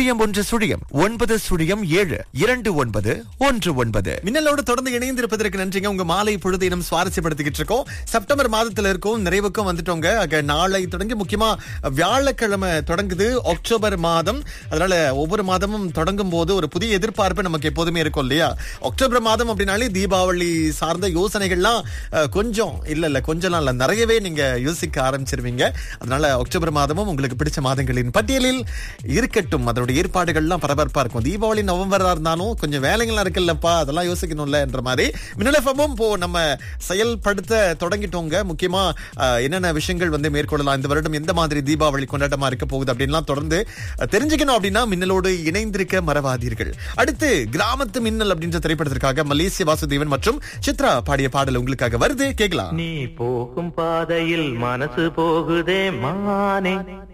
சுழியம் ஒன்று சுழியம் ஒன்பது சுழியம் ஏழு இரண்டு ஒன்பது ஒன்று ஒன்பது மின்னலோடு தொடர்ந்து இணைந்திருப்பதற்கு நன்றிங்க உங்க மாலை பொழுது இனம் சுவாரஸ்யப்படுத்திக்கிட்டு இருக்கோம் செப்டம்பர் மாதத்துல இருக்கும் நிறைவுக்கும் வந்துட்டோங்க ஆக நாளை தொடங்கி முக்கியமா வியாழக்கிழமை தொடங்குது அக்டோபர் மாதம் அதனால ஒவ்வொரு மாதமும் தொடங்கும் போது ஒரு புதிய எதிர்பார்ப்பு நமக்கு எப்போதுமே இருக்கும் இல்லையா அக்டோபர் மாதம் அப்படின்னாலே தீபாவளி சார்ந்த யோசனைகள்லாம் அஹ், கொஞ்சம் இல்ல இல்ல கொஞ்சம் இல்ல நிறையவே நீங்க யோசிக்க ஆரம்பிச்சிருவீங்க அதனால அக்டோபர் மாதமும் உங்களுக்கு பிடிச்ச மாதங்களின் பட்டியலில் இருக்கட்டும் அதனுடைய ஏற்பாடுகள்லாம் பரபரப்பா இருக்கும் தீபாவளி நவம்பரா இருந்தாலும் கொஞ்சம் வேலைகள்லாம் இருக்குல்லப்பா அதெல்லாம் யோசிக்கணும்ல என்ற மாதிரி மின்னலஃபமும் இப்போ நம்ம செயல்படுத்த தொடங்கிட்டோங்க முக்கியமா அஹ், என்னென்ன விஷயங்கள் வந்து மேற்கொள்ளலாம் இந்த வருடம் எந்த மாதிரி தீபாவளி கொண்டாட்டமா இருக்க போகுது அப்படின்லாம் தொடர்ந்து அஹ், தெரிஞ்சுக்கணும் அப்படின்னா மின்னலோடு இணைந்திருக்க மறவாதீர்கள் அடுத்து கிராமத்து மின்னல் அப்படின்ற திரைப்படத்திற்காக மலேசிய வாசுதேவன் மற்றும் சித்ரா பாடிய பாடல் உங்களுக்காக வருது கேட்கலாம் நீ போகும் பாதையில் மனசு போகுதே மானே